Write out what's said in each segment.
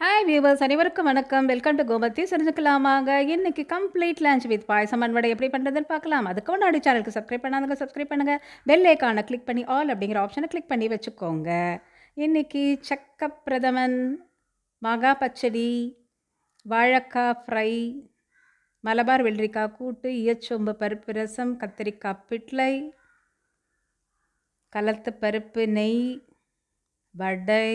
hi viewers அனைவருக்கும் வணக்கம் welcome to Gomathi தெரிஞ்சுக்கலாமாங்க இன்னைக்கு complete lunch with payasam and vada எப்படி பண்ணுறதுன்னு பார்க்கலாம் அதுக்கு முன்னாடி சேனலுக்கு சப்ஸ்கிரைப் பண்ணாதவங்க சப்ஸ்கிரைப் பண்ணுங்கள் பெல் ஐக்கானை கிளிக் பண்ணி ஆல் அப்படிங்கிற ஆப்ஷனை கிளிக் பண்ணி வச்சுக்கோங்க இன்னைக்கு சக்க பிரதமன் மாகா பச்சடி வாழைக்காய் ஃப்ரை மலபார் வெள்ளரிக்காய் கூட்டு இயச்சொம்பு பருப்பு ரசம் கத்திரிக்காய் பிட்லை கலத்து பருப்பு நெய் வடை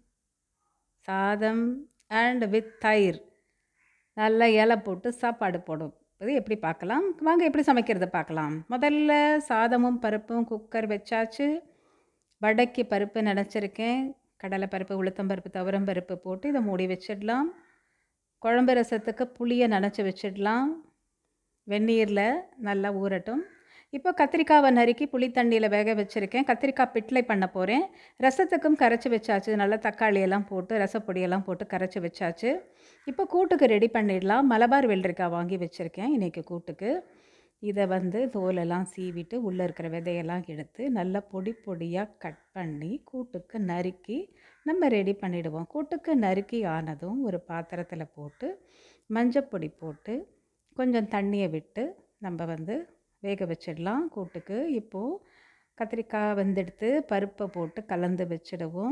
சாதம் அண்ட் வித் தயிர் நல்லா இலை போட்டு சாப்பாடு போடும் இது எப்படி பார்க்கலாம் வாங்க எப்படி சமைக்கிறது பார்க்கலாம் முதல்ல சாதமும் பருப்பும் குக்கர் வச்சாச்சு வடைக்கு பருப்பு நினச்சிருக்கேன் கடலை பருப்பு உளுத்தம் பருப்பு துவரம் பருப்பு போட்டு இதை மூடி வச்சிடலாம் குழம்பு ரசத்துக்கு புளியை நனைச்சி வச்சிடலாம் வெந்நீரில் நல்லா ஊறட்டும் இப்போ கத்திரிக்காவை நறுக்கி புளி தண்ணியில் வேக வச்சுருக்கேன் கத்திரிக்காய் பிட்லை பண்ண போகிறேன் ரசத்துக்கும் கரைச்சி வச்சாச்சு நல்லா தக்காளி எல்லாம் போட்டு ரசப்பொடியெல்லாம் போட்டு கரைச்சி வச்சாச்சு இப்போ கூட்டுக்கு ரெடி பண்ணிடலாம் மலபார் வெள்ளரிக்காய் வாங்கி வச்சுருக்கேன் இன்றைக்கி கூட்டுக்கு இதை வந்து தோலெல்லாம் சீவிட்டு உள்ளே இருக்கிற விதையெல்லாம் எடுத்து நல்லா பொடி பொடியாக கட் பண்ணி கூட்டுக்கு நறுக்கி நம்ம ரெடி பண்ணிவிடுவோம் கூட்டுக்கு நறுக்கி ஆனதும் ஒரு பாத்திரத்தில் போட்டு மஞ்சப்பொடி போட்டு கொஞ்சம் தண்ணியை விட்டு நம்ம வந்து வேக வச்சிடலாம் கூட்டுக்கு இப்போது கத்திரிக்காய் வெந்தெடுத்து பருப்பை போட்டு கலந்து வச்சிடுவோம்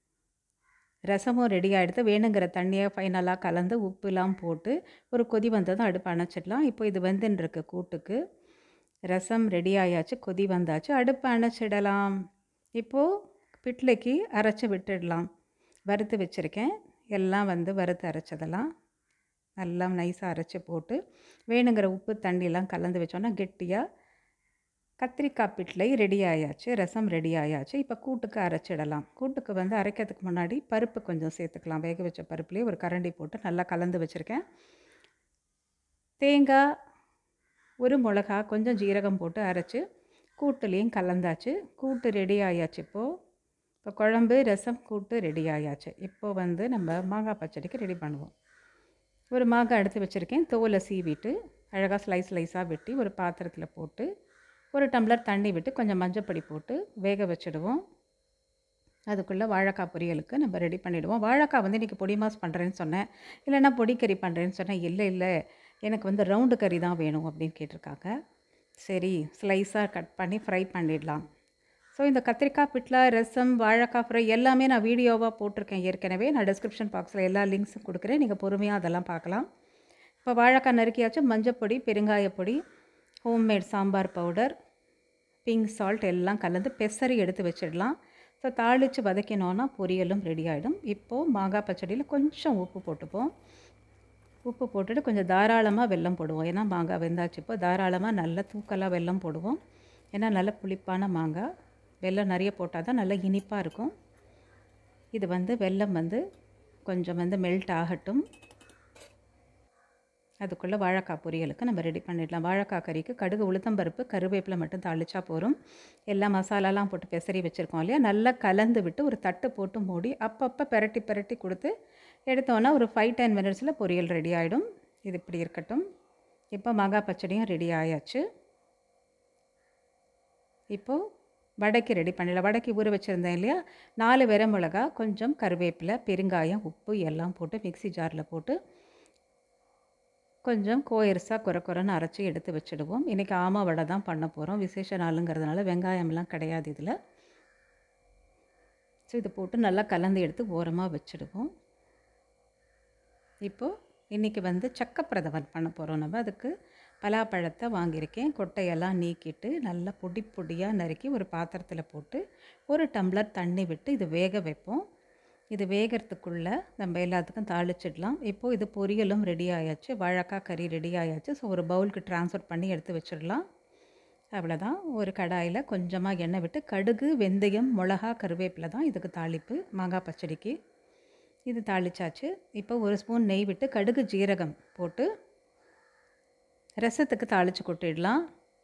ரசமும் ரெடி ஆகிடுத்து வேணுங்கிற தண்ணியை ஃபைனலாக கலந்து உப்புலாம் போட்டு ஒரு கொதி வந்ததும் அடுப்பு அணைச்சிடலாம் இப்போ இது வெந்துன்னு கூட்டுக்கு ரசம் ரெடி ஆயாச்சு கொதி வந்தாச்சு அடுப்பு அணைச்சிடலாம் இப்போது பிட்லைக்கு அரைச்சி விட்டுடலாம் வறுத்து வச்சுருக்கேன் எல்லாம் வந்து வறுத்து அரைச்சதெல்லாம் நல்லா நைஸாக அரைச்சி போட்டு வேணுங்கிற உப்பு தண்ணியெலாம் கலந்து வச்சோன்னா கெட்டியாக கத்திரிக்காய் பிட்லை ரெடி ஆயாச்சு ரசம் ரெடி ஆயாச்சு இப்போ கூட்டுக்கு அரைச்சிடலாம் கூட்டுக்கு வந்து அரைக்கிறதுக்கு முன்னாடி பருப்பு கொஞ்சம் சேர்த்துக்கலாம் வேக வச்ச பருப்புலேயே ஒரு கரண்டி போட்டு நல்லா கலந்து வச்சுருக்கேன் தேங்காய் ஒரு மிளகா கொஞ்சம் ஜீரகம் போட்டு அரைச்சி கூட்டுலேயும் கலந்தாச்சு கூட்டு ரெடி ஆயாச்சு இப்போது இப்போ குழம்பு ரசம் கூட்டு ரெடி ஆயாச்சு இப்போது வந்து நம்ம மாங்காய் பச்சடிக்கு ரெடி பண்ணுவோம் ஒரு மாங்காய் எடுத்து வச்சுருக்கேன் தோலை சீவிட்டு அழகாக ஸ்லைஸ் ஸ்லைஸாக வெட்டி ஒரு பாத்திரத்தில் போட்டு ஒரு டம்ளர் தண்ணி விட்டு கொஞ்சம் மஞ்சப்பொடி போட்டு வேக வச்சுடுவோம் அதுக்குள்ளே வாழைக்காய் பொரியலுக்கு நம்ம ரெடி பண்ணிவிடுவோம் வாழைக்காய் வந்து இன்றைக்கி பொடி மாஸ் பண்ணுறேன்னு சொன்னேன் இல்லைன்னா பொடி கறி பண்ணுறேன்னு சொன்னேன் இல்லை இல்லை எனக்கு வந்து ரவுண்டு கறி தான் வேணும் அப்படின்னு கேட்டிருக்காங்க சரி ஸ்லைஸாக கட் பண்ணி ஃப்ரை பண்ணிடலாம் ஸோ இந்த கத்திரிக்காய் பிட்லா ரசம் வாழைக்காய் ஃப்ரை எல்லாமே நான் வீடியோவாக போட்டிருக்கேன் ஏற்கனவே நான் டிஸ்கிரிப்ஷன் பாக்ஸில் எல்லா லிங்க்ஸும் கொடுக்குறேன் நீங்கள் பொறுமையாக அதெல்லாம் பார்க்கலாம் இப்போ வாழைக்காய் நறுக்கியாச்சு மஞ்சப்பொடி பெருங்காயப்பொடி homemade sambar powder pink salt எல்லாம் கலந்து பெசரி எடுத்து வச்சிடலாம் ஸோ தாளித்து வதக்கினோன்னா பொரியலும் ரெடி ஆகிடும் இப்போது மாங்காய் பச்சடியில் கொஞ்சம் உப்பு போட்டுப்போம் உப்பு போட்டுட்டு கொஞ்சம் தாராளமாக வெல்லம் போடுவோம் ஏன்னா மாங்காய் வெந்தாச்சு இப்போ தாராளமாக நல்ல தூக்கலாக வெல்லம் போடுவோம் ஏன்னா நல்ல புளிப்பான மாங்காய் வெல்லம் நிறைய போட்டால் தான் நல்லா இனிப்பாக இருக்கும் இது வந்து வெல்லம் வந்து கொஞ்சம் வந்து மெல்ட் ஆகட்டும் அதுக்குள்ளே வாழைக்காய் பொரியலுக்கு நம்ம ரெடி பண்ணிடலாம் வாழைக்காய் கறிக்கு கடுகு உளுத்தம்பருப்பு கருவேப்பிலை மட்டும் தாளிச்சா போகிறோம் எல்லா மசாலாலாம் போட்டு பெசரி வச்சுருக்கோம் இல்லையா நல்லா கலந்து விட்டு ஒரு தட்டு போட்டு மூடி அப்பப்போ பெரட்டி பெரட்டி கொடுத்து எடுத்தோன்னா ஒரு ஃபைவ் டென் மினிட்ஸில் பொரியல் ரெடி ஆகிடும் இது இப்படி இருக்கட்டும் இப்போ மாங்காய் பச்சடியும் ரெடி ஆயாச்சு இப்போது வடைக்கு ரெடி பண்ணிடலாம் வடைக்கு ஊற வச்சுருந்தேன் இல்லையா நாலு வெர மிளகா கொஞ்சம் கருவேப்பிலை பெருங்காயம் உப்பு எல்லாம் போட்டு மிக்சி ஜாரில் போட்டு கொஞ்சம் கோயரிசாக குறை குறைன்னு அரைச்சி எடுத்து வச்சுடுவோம் இன்றைக்கி ஆமா வடை தான் பண்ண போகிறோம் விசேஷ நாளுங்கிறதுனால வெங்காயம்லாம் கிடையாது இதில் ஸோ இது போட்டு நல்லா கலந்து எடுத்து ஓரமாக வச்சுடுவோம் இப்போது இன்றைக்கி வந்து சக்கப்பிரதமன் பண்ண போகிறோம் நம்ம அதுக்கு பலாப்பழத்தை வாங்கியிருக்கேன் கொட்டையெல்லாம் நீக்கிட்டு நல்லா பொடி பொடியாக நறுக்கி ஒரு பாத்திரத்தில் போட்டு ஒரு டம்ளர் தண்ணி விட்டு இது வேக வைப்போம் இது வேகிறதுக்குள்ளே நம்ம எல்லாத்துக்கும் தாளிச்சிடலாம் இப்போது இது பொரியலும் ரெடி ஆயாச்சு வாழைக்காய் கறி ரெடி ஆயாச்சு ஸோ ஒரு பவுலுக்கு ட்ரான்ஸ்ஃபர் பண்ணி எடுத்து வச்சிடலாம் அவ்வளோதான் ஒரு கடாயில் கொஞ்சமாக எண்ணெய் விட்டு கடுகு வெந்தயம் மிளகா கருவேப்பிலை தான் இதுக்கு தாளிப்பு மாங்காய் பச்சடிக்கு இது தாளிச்சாச்சு இப்போ ஒரு ஸ்பூன் நெய் விட்டு கடுகு ஜீரகம் போட்டு ரசத்துக்கு தாளித்து கொட்டிடலாம்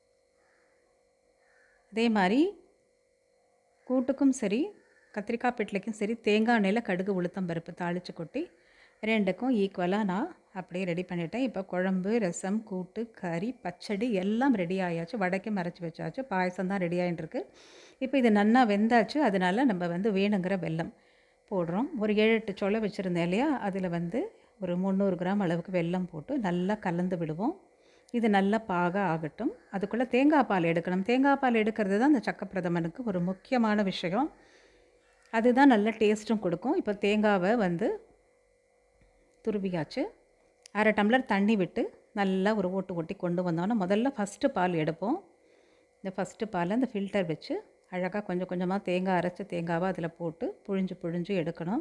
அதே மாதிரி கூட்டுக்கும் சரி கத்திரிக்காய் பிட்லைக்கும் சரி தேங்காய் எண்ணெயில் கடுகு உளுத்தம் பருப்பு தாளித்து கொட்டி ரெண்டுக்கும் ஈக்குவலாக நான் அப்படியே ரெடி பண்ணிட்டேன் இப்போ குழம்பு ரசம் கூட்டு கறி பச்சடி எல்லாம் ரெடி ஆயாச்சு வடைக்கும் மறைச்சி வச்சாச்சு பாயசம் தான் ரெடி ஆகிட்டுருக்கு இப்போ இது நன்னா வெந்தாச்சு அதனால் நம்ம வந்து வேணுங்கிற வெல்லம் போடுறோம் ஒரு ஏழு எட்டு சொலை வச்சுருந்தேன் இல்லையா அதில் வந்து ஒரு முந்நூறு கிராம் அளவுக்கு வெல்லம் போட்டு நல்லா கலந்து விடுவோம் இது நல்லா பாக ஆகட்டும் அதுக்குள்ளே தேங்காய் பால் எடுக்கணும் தேங்காய் பால் எடுக்கிறது தான் அந்த சக்கப்பிரதமனுக்கு ஒரு முக்கியமான விஷயம் அதுதான் நல்ல டேஸ்ட்டும் கொடுக்கும் இப்போ தேங்காவை வந்து துருவியாச்சு அரை டம்ளர் தண்ணி விட்டு நல்லா ஒரு ஓட்டு ஓட்டி கொண்டு வந்தோன்னா முதல்ல ஃபஸ்ட்டு பால் எடுப்போம் இந்த ஃபஸ்ட்டு பாலை இந்த ஃபில்டர் வச்சு அழகாக கொஞ்சம் கொஞ்சமாக தேங்காய் அரைச்ச தேங்காவை அதில் போட்டு புழிஞ்சு புழிஞ்சு எடுக்கணும்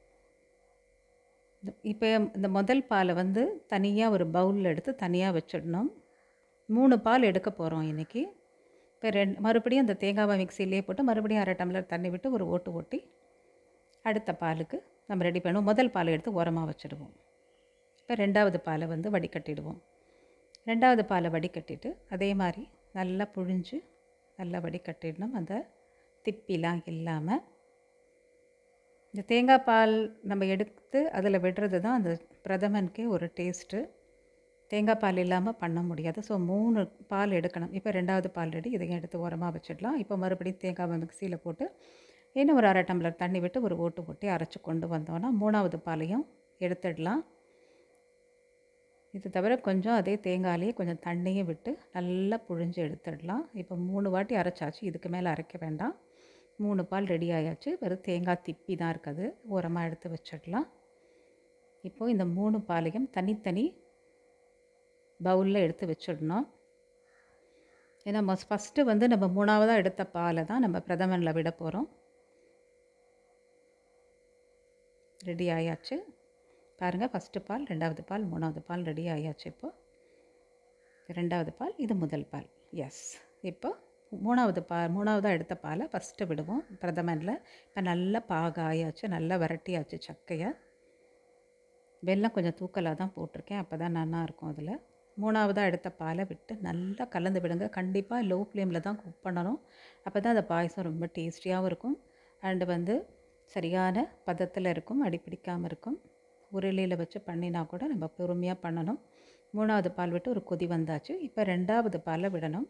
இப்போ இந்த முதல் பாலை வந்து தனியாக ஒரு பவுலில் எடுத்து தனியாக வச்சிடணும் மூணு பால் எடுக்க போகிறோம் இன்றைக்கி இப்போ ரெண்டு மறுபடியும் அந்த தேங்காவை மிக்சியிலே போட்டு மறுபடியும் அரை டம்ளர் தண்ணி விட்டு ஒரு ஓட்டு ஓட்டி அடுத்த பாலுக்கு நம்ம ரெடி பண்ணுவோம் முதல் பாலை எடுத்து உரமாக வச்சுடுவோம் இப்போ ரெண்டாவது பாலை வந்து வடிகட்டிடுவோம் ரெண்டாவது பாலை வடிகட்டிட்டு அதே மாதிரி நல்லா புழிஞ்சு நல்லா வடிகட்டிடணும் அந்த திப்பிலாம் இல்லாமல் இந்த தேங்காய் பால் நம்ம எடுத்து அதில் விடுறது தான் அந்த பிரதமனுக்கே ஒரு டேஸ்ட்டு தேங்காய் பால் இல்லாமல் பண்ண முடியாது ஸோ மூணு பால் எடுக்கணும் இப்போ ரெண்டாவது பால் ரெடி இதையும் எடுத்து உரமாக வச்சிடலாம் இப்போ மறுபடியும் தேங்காவை மிக்சியில் போட்டு இன்னும் ஒரு அரை டம்ளர் தண்ணி விட்டு ஒரு ஓட்டு ஓட்டி அரைச்சி கொண்டு வந்தோன்னா மூணாவது பாலையும் எடுத்துடலாம் இது தவிர கொஞ்சம் அதே தேங்காயிலேயே கொஞ்சம் தண்ணியும் விட்டு நல்லா புழிஞ்சு எடுத்துடலாம் இப்போ மூணு வாட்டி அரைச்சாச்சு இதுக்கு மேலே அரைக்க வேண்டாம் மூணு பால் ரெடி ஆயாச்சு வெறும் தேங்காய் திப்பி தான் இருக்குது ஓரமாக எடுத்து வச்சிடலாம் இப்போது இந்த மூணு பாலையும் தனித்தனி பவுலில் எடுத்து வச்சிடணும் ஏன்னா மஸ் ஃபஸ்ட்டு வந்து நம்ம மூணாவதாக எடுத்த பாலை தான் நம்ம பிரதமனில் விட போகிறோம் ரெடி ஆயாச்சு பாருங்கள் ஃபஸ்ட்டு பால் ரெண்டாவது பால் மூணாவது பால் ரெடி ஆயாச்சு இப்போ ரெண்டாவது பால் இது முதல் பால் எஸ் இப்போ மூணாவது பா மூணாவதாக எடுத்த பாலை ஃபஸ்ட்டு விடுவோம் பிரதமனில் இப்போ நல்லா பாக ஆயாச்சு நல்லா விரட்டியாச்சு சக்கையை வெல்லம் கொஞ்சம் தூக்கலாக தான் போட்டிருக்கேன் அப்போ தான் நல்லா இருக்கும் அதில் மூணாவதாக எடுத்த பாலை விட்டு நல்லா கலந்து விடுங்க கண்டிப்பாக லோ ஃப்ளேமில் தான் குக் பண்ணணும் அப்போ தான் அந்த பாயசம் ரொம்ப டேஸ்டியாகவும் இருக்கும் அண்டு வந்து சரியான பதத்தில் இருக்கும் அடி பிடிக்காமல் இருக்கும் உருளையில் வச்சு பண்ணினா கூட நம்ம பொறுமையாக பண்ணணும் மூணாவது பால் விட்டு ஒரு கொதி வந்தாச்சு இப்போ ரெண்டாவது பாலை விடணும்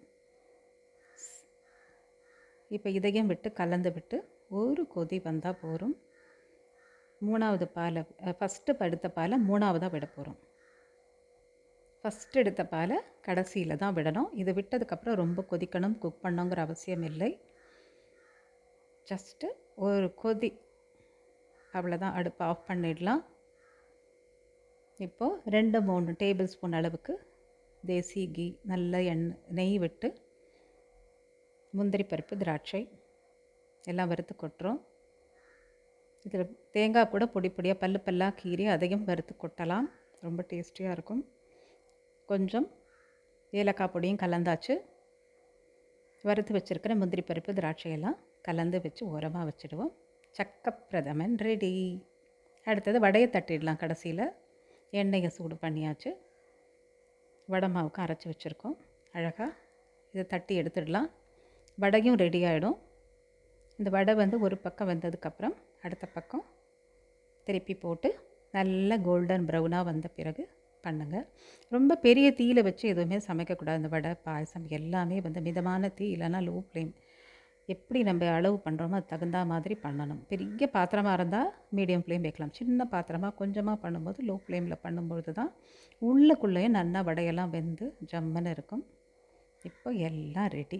இப்போ இதையும் விட்டு கலந்து விட்டு ஒரு கொதி வந்தால் போகும் மூணாவது பாலை ஃபஸ்ட்டு எடுத்த பாலை மூணாவதாக விட போகிறோம் ஃபஸ்ட்டு எடுத்த பாலை கடைசியில் தான் விடணும் இது விட்டதுக்கப்புறம் ரொம்ப கொதிக்கணும் குக் பண்ணணுங்கிற அவசியம் இல்லை ஜஸ்ட்டு ஒரு கொதி அவ்வளோதான் அடுப்பு ஆஃப் பண்ணிடலாம் இப்போது ரெண்டு மூணு டேபிள் ஸ்பூன் அளவுக்கு தேசி கீ நல்ல எண்ணெய் நெய் விட்டு முந்திரி பருப்பு திராட்சை எல்லாம் வறுத்து கொட்டுறோம் இதில் தேங்காய் கூட பொடி பொடியாக பல்லு பல்லாக கீறி அதையும் வறுத்து கொட்டலாம் ரொம்ப டேஸ்டியாக இருக்கும் கொஞ்சம் ஏலக்காய் பொடியும் கலந்தாச்சு வறுத்து வச்சுருக்கிற முந்திரி பருப்பு திராட்சையெல்லாம் கலந்து வச்சு உரமாக வச்சுடுவோம் சக்கப்பிரதமன் ரெடி அடுத்தது வடையை தட்டிடலாம் கடைசியில் எண்ணெயை சூடு பண்ணியாச்சு வடை மாவுக்கு அரைச்சி வச்சுருக்கோம் அழகாக இதை தட்டி எடுத்துடலாம் வடையும் ரெடி ஆகிடும் இந்த வடை வந்து ஒரு பக்கம் வெந்ததுக்கப்புறம் அடுத்த பக்கம் திருப்பி போட்டு நல்லா கோல்டன் ப்ரௌனாக வந்த பிறகு பண்ணுங்கள் ரொம்ப பெரிய தீயில் வச்சு எதுவுமே சமைக்கக்கூடாது இந்த வடை பாயசம் எல்லாமே வந்து மிதமான தீ இல்லைன்னா லோ ஃப்ளேம் எப்படி நம்ம அளவு பண்ணுறோமோ அது தகுந்த மாதிரி பண்ணணும் பெரிய பாத்திரமாக இருந்தால் மீடியம் ஃப்ளேம் வைக்கலாம் சின்ன பாத்திரமாக கொஞ்சமாக பண்ணும்போது லோ ஃப்ளேமில் பண்ணும்பொழுது தான் உள்ளுக்குள்ளேயும் நல்லா வடையெல்லாம் வெந்து ஜம்முன்னு இருக்கும் இப்போ எல்லாம் ரெடி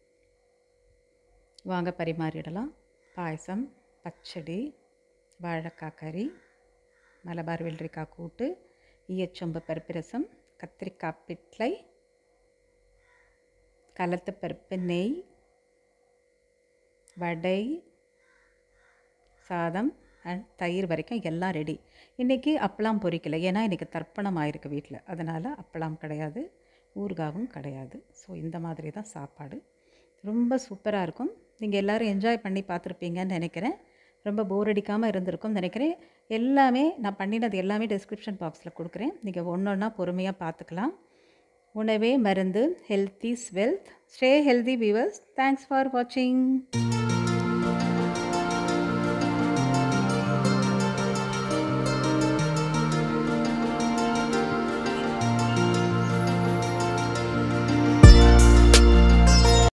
வாங்க பரிமாறிடலாம் பாயசம் பச்சடி வாழைக்காய் கறி மலபார் வெள்ளரிக்காய் கூட்டு ஈயச்சொம்பு பருப்பு ரசம் கத்திரிக்காய் பிட்லை கலத்து பருப்பு நெய் வடை சாதம் அண்ட் தயிர் வரைக்கும் எல்லாம் ரெடி இன்றைக்கி அப்பளம் பொரிக்கலை ஏன்னா இன்றைக்கி தர்ப்பணம் ஆயிருக்கு வீட்டில் அதனால் அப்பளம் கிடையாது ஊறுகாவும் கிடையாது ஸோ இந்த மாதிரி தான் சாப்பாடு ரொம்ப சூப்பராக இருக்கும் நீங்கள் எல்லோரும் என்ஜாய் பண்ணி பார்த்துருப்பீங்கன்னு நினைக்கிறேன் ரொம்ப போர் அடிக்காமல் இருந்திருக்கும் நினைக்கிறேன் எல்லாமே நான் பண்ணினது எல்லாமே டிஸ்கிரிப்ஷன் பாக்ஸில் கொடுக்குறேன் நீங்கள் ஒன்று ஒன்றா பொறுமையாக பார்த்துக்கலாம் உணவே மருந்து healthy wealth stay healthy viewers thanks for வாட்சிங்